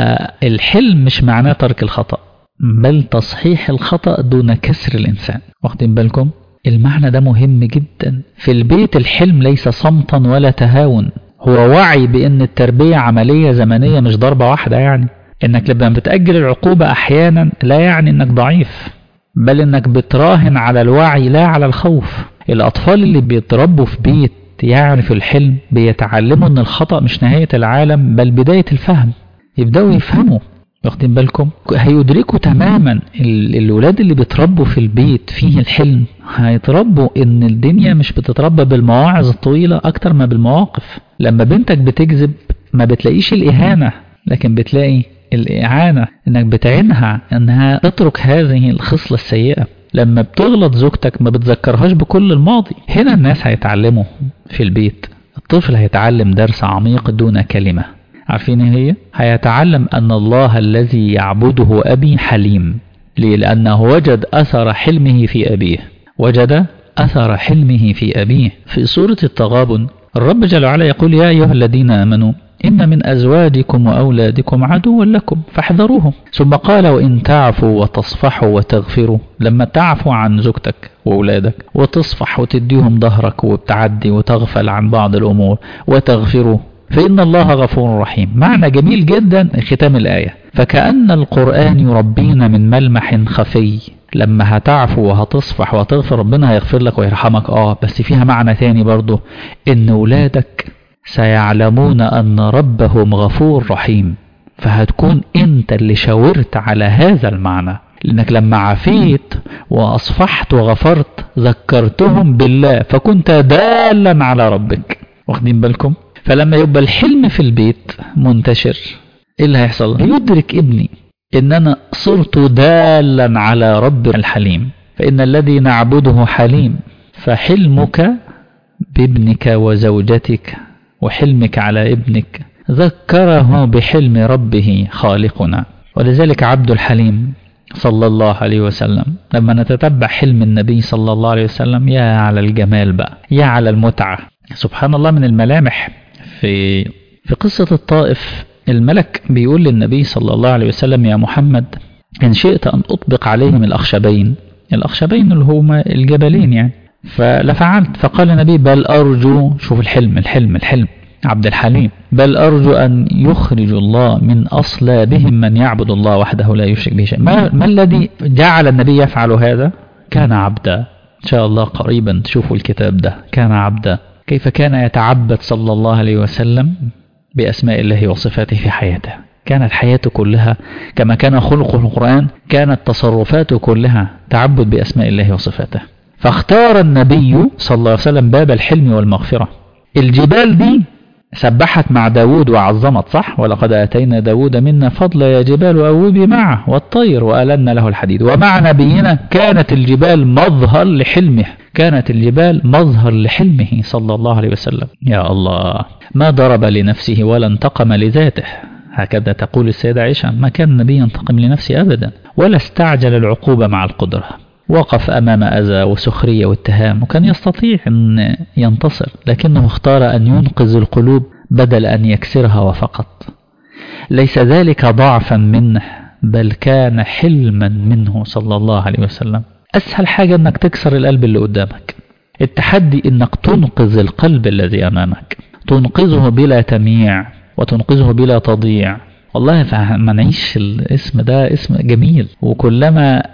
A: فالحلم مش معناه ترك الخطأ بل تصحيح الخطأ دون كسر الإنسان واخدين بالكم المعنى ده مهم جدا في البيت الحلم ليس صمتا ولا تهاون هو وعي بأن التربية عملية زمنية مش ضربة واحدة يعني انك لما بتأجل العقوبة احيانا لا يعني انك ضعيف بل انك بتراهن على الوعي لا على الخوف الاطفال اللي بيتربوا في بيت يعرف الحلم بيتعلموا ان الخطأ مش نهاية العالم بل بداية الفهم يبدأوا يفهموا واخدين بالكم هيدركوا تماما الولاد اللي بيتربوا في البيت فيه الحلم هيتربوا ان الدنيا مش بتتربى بالمواعظ الطويلة اكتر ما بالمواقف لما بنتك بتكذب ما بتلاقيش الاهانة لكن بتلاقي الاعانة انك بتعينها انها تترك هذه الخصلة السيئة لما بتغلط زوجتك ما بتذكرهاش بكل الماضي هنا الناس هيتعلموا في البيت الطفل هيتعلم درس عميق دون كلمة عارفين هي هيتعلم أن الله الذي يعبده أبي حليم ليه؟ لأنه وجد أثر حلمه في أبيه وجد أثر حلمه في أبيه في سورة التغابن الرب جل وعلا يقول يا أيها الذين آمنوا إن من أزواجكم وأولادكم عدوا لكم فاحذروهم ثم قال وإن تعفوا وتصفحوا وتغفروا لما تعفوا عن زوجتك وأولادك وتصفح وتديهم ظهرك وبتعدي وتغفل عن بعض الأمور وتغفروا فإن الله غفور رحيم معنى جميل جدا ختام الآية فكأن القرآن يربينا من ملمح خفي لما هتعفو وهتصفح وهتغفر ربنا هيغفر لك ويرحمك اه بس فيها معنى تاني برضه ان ولادك سيعلمون ان ربهم غفور رحيم فهتكون انت اللي شاورت على هذا المعنى لانك لما عفيت واصفحت وغفرت ذكرتهم بالله فكنت دالا على ربك واخدين بالكم فلما يبقى الحلم في البيت منتشر ايه اللي هيحصل يدرك ابني ان انا صرت دالا على رب الحليم فان الذي نعبده حليم فحلمك بابنك وزوجتك وحلمك على ابنك ذكره بحلم ربه خالقنا ولذلك عبد الحليم صلى الله عليه وسلم لما نتتبع حلم النبي صلى الله عليه وسلم يا على الجمال بقى يا على المتعة سبحان الله من الملامح في في قصة الطائف الملك بيقول للنبي صلى الله عليه وسلم يا محمد إن شئت أن أطبق عليهم الأخشبين الأخشبين اللي هما الجبلين يعني فلفعلت فقال النبي بل أرجو شوف الحلم الحلم الحلم عبد الحليم بل أرجو أن يخرج الله من أصلابهم من يعبد الله وحده لا يشرك به شيئا ما, ما الذي جعل النبي يفعل هذا كان عبدا إن شاء الله قريبا تشوفوا الكتاب ده كان عبدا كيف كان يتعبد صلى الله عليه وسلم بأسماء الله وصفاته في حياته كانت حياته كلها كما كان خلقه القرآن كانت تصرفاته كلها تعبد بأسماء الله وصفاته فاختار النبي صلى الله عليه وسلم باب الحلم والمغفرة الجبال دي سبحت مع داود وعظمت صح ولقد آتينا داود منا فضل يا جبال أوبي معه والطير وألنا له الحديد ومع نبينا كانت الجبال مظهر لحلمه كانت الجبال مظهر لحلمه صلى الله عليه وسلم يا الله ما ضرب لنفسه ولا انتقم لذاته هكذا تقول السيدة عائشة ما كان النبي ينتقم لنفسه أبدا ولا استعجل العقوبة مع القدرة وقف أمام أذى وسخرية واتهام وكان يستطيع أن ينتصر لكنه اختار أن ينقذ القلوب بدل أن يكسرها وفقط ليس ذلك ضعفا منه بل كان حلما منه صلى الله عليه وسلم أسهل حاجة أنك تكسر القلب اللي قدامك التحدي أنك تنقذ القلب الذي أمامك تنقذه بلا تمييع وتنقذه بلا تضييع والله فما نعيش الاسم ده اسم جميل وكلما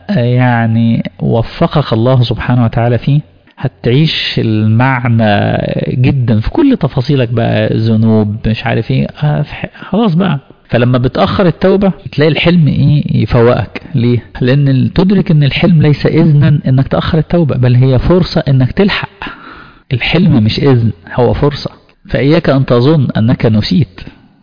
A: يعني وفقك الله سبحانه وتعالى فيه هتعيش المعنى جدا في كل تفاصيلك بقى ذنوب مش عارف ايه خلاص بقى فلما بتأخر التوبة تلاقي الحلم ايه يفوقك ليه لان تدرك ان الحلم ليس اذنا انك تأخر التوبة بل هي فرصة انك تلحق الحلم مش اذن هو فرصة فإياك أن تظن أنك نسيت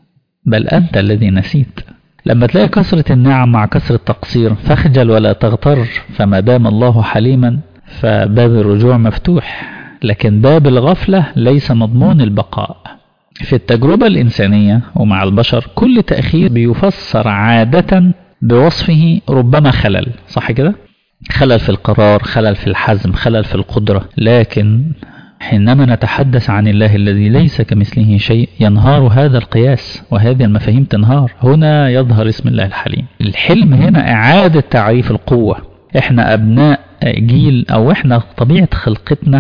A: بل أنت الذي نسيت لما تلاقي كثرة النعم مع كثرة التقصير فاخجل ولا تغتر فما دام الله حليما فباب الرجوع مفتوح لكن باب الغفلة ليس مضمون البقاء في التجربة الإنسانية ومع البشر كل تأخير بيفسر عادة بوصفه ربما خلل صح كده؟ خلل في القرار خلل في الحزم خلل في القدرة لكن حينما نتحدث عن الله الذي ليس كمثله شيء ينهار هذا القياس وهذه المفاهيم تنهار هنا يظهر اسم الله الحليم الحلم هنا إعادة تعريف القوة احنا أبناء جيل أو احنا طبيعة خلقتنا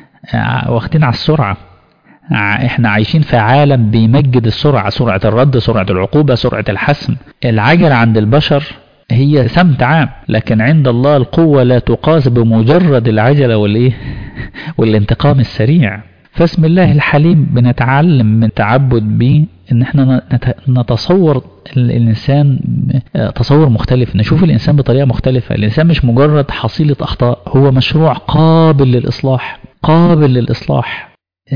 A: واخدين على السرعة احنا عايشين في عالم بيمجد السرعة سرعة الرد سرعة العقوبة سرعة الحسم العجلة عند البشر هي سمت عام لكن عند الله القوة لا تقاس بمجرد العجلة والايه والانتقام السريع فاسم الله الحليم بنتعلم من تعبد به ان احنا نتصور الانسان تصور مختلف نشوف الانسان بطريقة مختلفة الانسان مش مجرد حصيلة اخطاء هو مشروع قابل للاصلاح قابل للاصلاح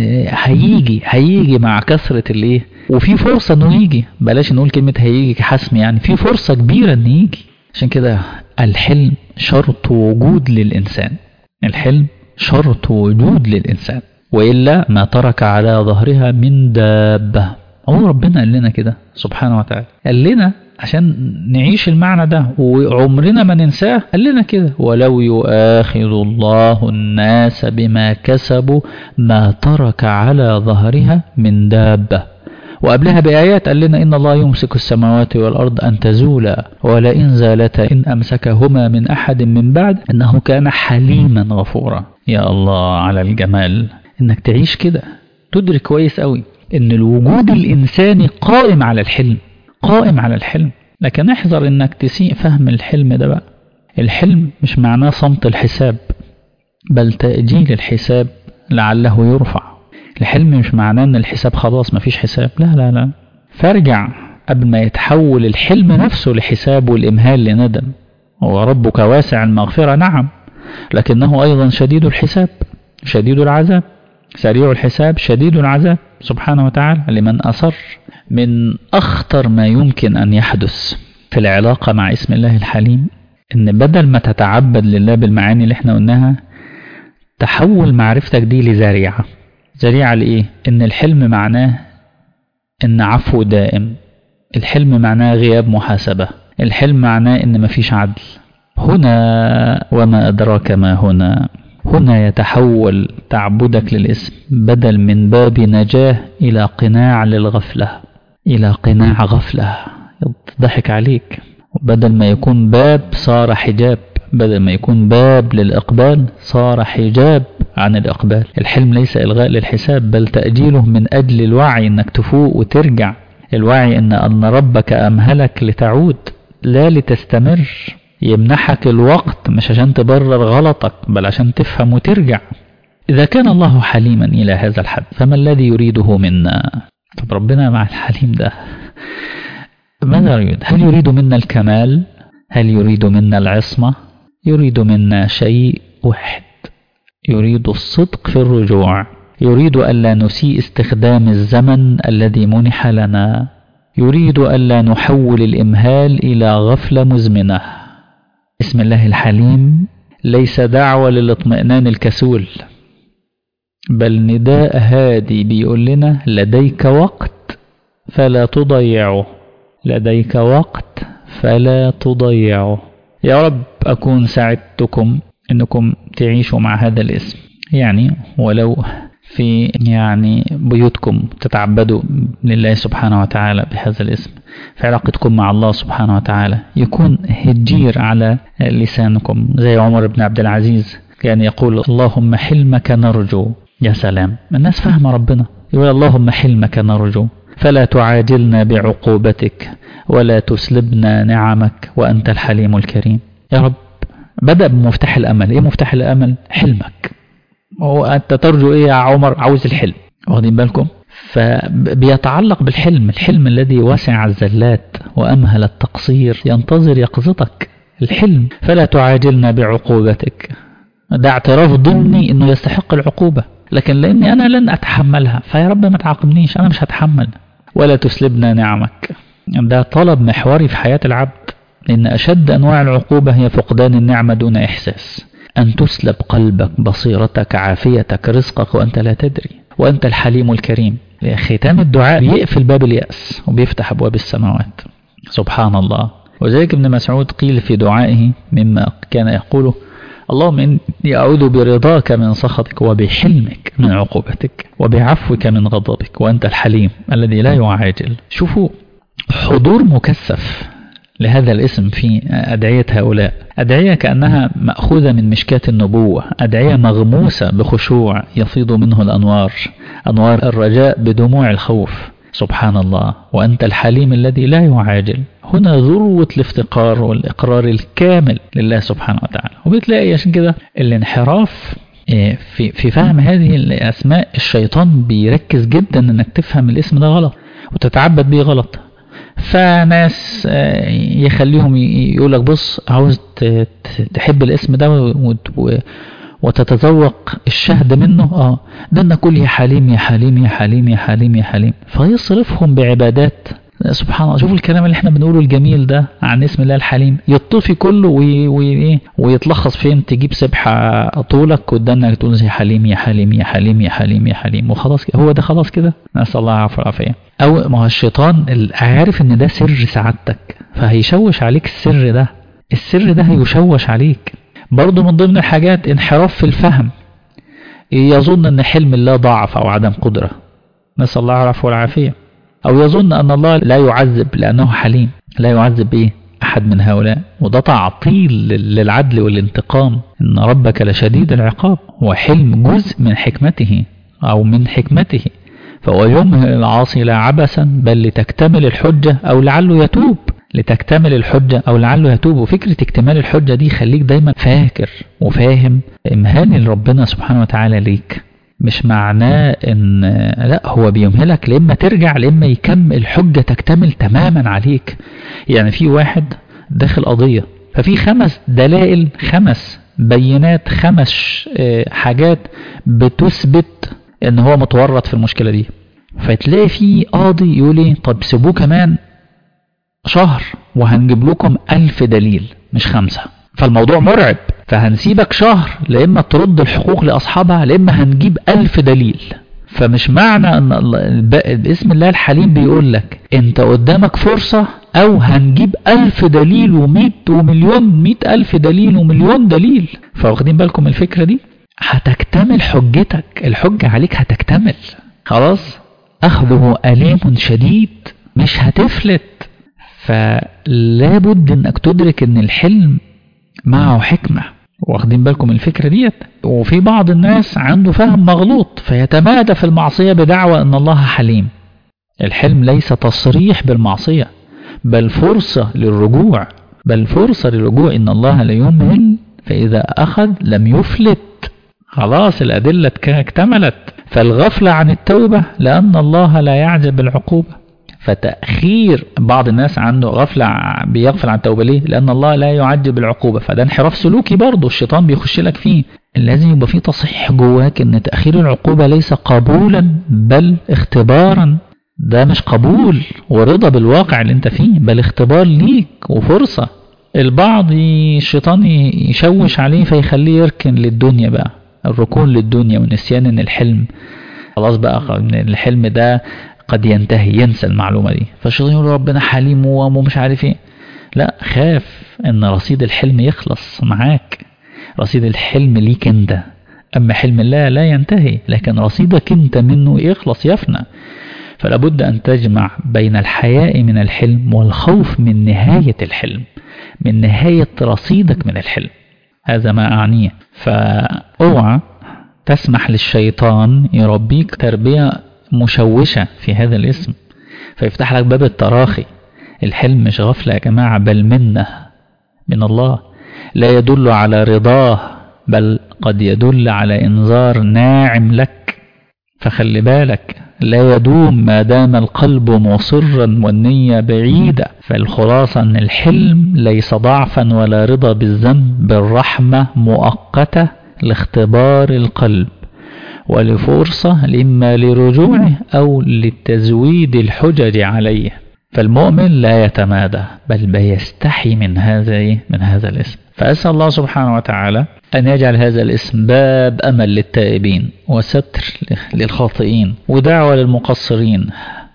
A: هيجي هيجي مع كثرة الايه وفي فرصة انه يجي بلاش نقول كلمة هيجي كحسم يعني في فرصة كبيرة انه يجي عشان كده الحلم شرط وجود للإنسان الحلم شرط وجود للإنسان وإلا ما ترك على ظهرها من دابة هو ربنا قال لنا كده سبحانه وتعالى قال لنا عشان نعيش المعنى ده وعمرنا ما ننساه قال لنا كده ولو يؤاخذ الله الناس بما كسبوا ما ترك على ظهرها من دابة وقبلها بآيات قال لنا إن الله يمسك السماوات والأرض أن تزولا ولئن زالتا إن أمسكهما من أحد من بعد إنه كان حليما غفورا يا الله على الجمال إنك تعيش كده تدرك كويس قوي إن الوجود الإنساني قائم على الحلم قائم على الحلم لكن احذر إنك تسيء فهم الحلم ده بقى الحلم مش معناه صمت الحساب بل تأجيل الحساب لعله يرفع الحلم مش معناه ان الحساب خلاص مفيش حساب لا لا لا فارجع قبل ما يتحول الحلم نفسه لحساب والإمهال لندم وربك واسع المغفرة نعم لكنه أيضا شديد الحساب شديد العذاب سريع الحساب شديد العذاب سبحانه وتعالى لمن أصر من أخطر ما يمكن أن يحدث في العلاقة مع اسم الله الحليم إن بدل ما تتعبد لله بالمعاني اللي احنا قلناها تحول معرفتك دي لذريعة ذريعة لإيه؟ إن الحلم معناه إن عفو دائم الحلم معناه غياب محاسبة الحلم معناه إن مفيش عدل هنا وما أدراك ما هنا هنا يتحول تعبدك للاسم بدل من باب نجاة إلى قناع للغفلة إلى قناع غفلة ضحك عليك بدل ما يكون باب صار حجاب بدل ما يكون باب للإقبال صار حجاب عن الإقبال الحلم ليس إلغاء للحساب بل تأجيله من أجل الوعي أنك تفوق وترجع الوعي أن أن ربك أمهلك لتعود لا لتستمر يمنحك الوقت مش عشان تبرر غلطك بل عشان تفهم وترجع إذا كان الله حليما إلى هذا الحد فما الذي يريده منا طب ربنا مع الحليم ده ماذا يريد هل يريد منا الكمال هل يريد منا العصمة يريد منا شيء واحد يريد الصدق في الرجوع يريد ألا نسيء استخدام الزمن الذي منح لنا يريد ألا نحول الإمهال إلى غفلة مزمنة اسم الله الحليم ليس دعوة للاطمئنان الكسول بل نداء هادي بيقول لنا لديك وقت فلا تضيعه لديك وقت فلا تضيعه يا رب أكون ساعدتكم أنكم تعيشوا مع هذا الاسم يعني ولو في يعني بيوتكم تتعبدوا لله سبحانه وتعالى بهذا الاسم في علاقتكم مع الله سبحانه وتعالى يكون هجير على لسانكم زي عمر بن عبد العزيز كان يقول اللهم حلمك نرجو يا سلام الناس فاهمة ربنا يقول اللهم حلمك نرجو فلا تعاجلنا بعقوبتك ولا تسلبنا نعمك وأنت الحليم الكريم يا رب بدأ بمفتاح الأمل إيه مفتاح الأمل حلمك هو أنت ترجو إيه يا عمر عاوز الحلم واخدين بالكم فبيتعلق بالحلم الحلم الذي وسع الزلات وأمهل التقصير ينتظر يقظتك الحلم فلا تعاجلنا بعقوبتك ده اعتراف ضمني انه يستحق العقوبة لكن لاني انا لن اتحملها فيا رب ما تعاقبنيش انا مش هتحمل ولا تسلبنا نعمك ده طلب محوري في حياة العبد لأن أشد أنواع العقوبة هي فقدان النعمة دون إحساس أن تسلب قلبك بصيرتك عافيتك رزقك وأنت لا تدري وأنت الحليم الكريم ختام الدعاء يقفل باب اليأس وبيفتح أبواب السماوات سبحان الله وذلك ابن مسعود قيل في دعائه مما كان يقوله اللهم إني أعوذ برضاك من سخطك وبحلمك من عقوبتك وبعفوك من غضبك وأنت الحليم الذي لا يعاجل شوفوا حضور مكثف لهذا الاسم في أدعية هؤلاء أدعية كأنها مأخوذة من مشكاة النبوة أدعية مغموسة بخشوع يفيض منه الأنوار أنوار الرجاء بدموع الخوف سبحان الله وأنت الحليم الذي لا يعاجل هنا ذروة الافتقار والإقرار الكامل لله سبحانه وتعالى وبتلاقي عشان كده الانحراف في في فهم هذه الأسماء الشيطان بيركز جدا انك تفهم الاسم ده غلط وتتعبد بيه غلط فناس يخليهم يقول لك بص عاوز تحب الاسم ده وتتذوق الشهد منه اه ده ان كل يا حليم يا حليم يا حليم يا حليم يا حليم فيصرفهم بعبادات سبحان الله شوفوا الكلام اللي احنا بنقوله الجميل ده عن اسم الله الحليم يطفي كله وي وي ويتلخص فين تجيب سبحة طولك قدامك تقول يا حليم يا حليم يا حليم يا حليم يا حليم وخلاص كده هو ده خلاص كده نسأل الله العفو والعافية او ما هو الشيطان عارف ان ده سر سعادتك فهيشوش عليك السر ده السر ده هيشوش عليك برضه من ضمن الحاجات انحراف في الفهم يظن ان حلم الله ضعف او عدم قدرة نسأل الله العفو والعافية أو يظن أن الله لا يعذب لأنه حليم لا يعذب إيه أحد من هؤلاء وده تعطيل للعدل والانتقام إن ربك لشديد العقاب وحلم جزء من حكمته أو من حكمته فهو يمهل العاصي لا عبثا بل لتكتمل الحجة أو لعله يتوب لتكتمل الحجة أو لعله يتوب وفكرة اكتمال الحجة دي خليك دايما فاكر وفاهم إمهال ربنا سبحانه وتعالى ليك مش معناه ان لا هو بيمهلك لما ترجع لما يكمل الحجة تكتمل تماما عليك يعني في واحد داخل قضية ففي خمس دلائل خمس بينات خمس حاجات بتثبت ان هو متورط في المشكلة دي فتلاقي في قاضي يقول ايه طب سيبوه كمان شهر وهنجيب لكم ألف دليل مش خمسة فالموضوع مرعب فهنسيبك شهر لإما ترد الحقوق لأصحابها لإما هنجيب ألف دليل فمش معنى ان باسم الله الحليم بيقول لك انت قدامك فرصة او هنجيب الف دليل ومئة ومليون مئة الف دليل ومليون دليل فواخدين بالكم من الفكرة دي هتكتمل حجتك الحجة عليك هتكتمل خلاص اخذه اليم شديد مش هتفلت فلا بد انك تدرك ان الحلم معه حكمة واخدين بالكم من الفكرة ديت وفي بعض الناس عنده فهم مغلوط فيتمادى في المعصية بدعوى ان الله حليم الحلم ليس تصريح بالمعصية بل فرصة للرجوع بل فرصة للرجوع إن الله لا يمهل فإذا أخذ لم يفلت خلاص الأدلة اكتملت فالغفلة عن التوبة لأن الله لا يعجب بالعقوبة فتأخير بعض الناس عنده غفلة بيغفل عن التوبة ليه؟ لأن الله لا يعجب بالعقوبة فده انحراف سلوكي برضه الشيطان بيخش لك فيه لازم يبقى في تصحيح جواك ان تأخير العقوبة ليس قبولا بل اختبارا ده مش قبول ورضا بالواقع اللي انت فيه بل اختبار ليك وفرصة البعض الشيطان يشوش عليه فيخليه يركن للدنيا بقى الركون للدنيا ونسيان ان الحلم خلاص بقى ان الحلم ده قد ينتهي ينسى المعلومة دي فالشيطان يقول ربنا حليم ومش عارف ايه لا خاف ان رصيد الحلم يخلص معاك رصيد الحلم ليك انت اما حلم الله لا ينتهي لكن رصيدك انت منه يخلص يفنى فلا بد أن تجمع بين الحياء من الحلم والخوف من نهاية الحلم من نهاية رصيدك من الحلم هذا ما أعنيه فأوعى تسمح للشيطان يربيك تربية مشوشة في هذا الاسم فيفتح لك باب التراخي الحلم مش غفلة يا جماعة بل منة من الله لا يدل على رضاه بل قد يدل على إنذار ناعم لك فخلي بالك لا يدوم ما دام القلب مصرا والنية بعيدة فالخلاصة أن الحلم ليس ضعفا ولا رضا بالذنب بالرحمة مؤقتة لاختبار القلب ولفرصة إما لرجوعه أو لتزويد الحجج عليه فالمؤمن لا يتمادى بل بيستحي من هذا من هذا الاسم فأسأل الله سبحانه وتعالى أن يجعل هذا الاسم باب أمل للتائبين وستر للخاطئين ودعوة للمقصرين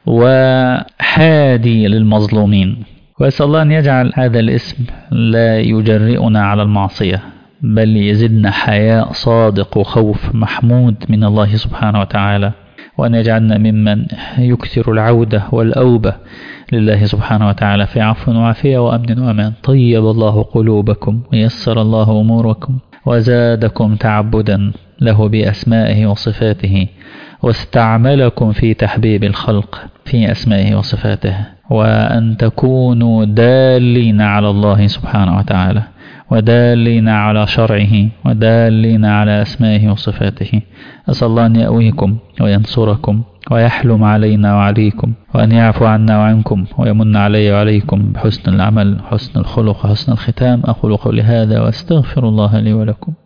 A: وحادي للمظلومين وأسأل الله أن يجعل هذا الاسم لا يجرئنا على المعصية بل يزدنا حياء صادق وخوف محمود من الله سبحانه وتعالى وأن يجعلنا ممن يكثر العودة والأوبة لله سبحانه وتعالى في عفو وعافية وأمن وأمان طيب الله قلوبكم ويسر الله أموركم وزادكم تعبدا له بأسمائه وصفاته واستعملكم في تحبيب الخلق في أسمائه وصفاته وأن تكونوا دالين على الله سبحانه وتعالى ودالين على شرعه ودالين على أسمائه وصفاته أسأل الله أن يأويكم وينصركم ويحلم علينا وعليكم وأن يعفو عنا وعنكم ويمن علي وعليكم بحسن العمل وحسن الخلق وحسن الختام أقول قولي هذا وأستغفر الله لي ولكم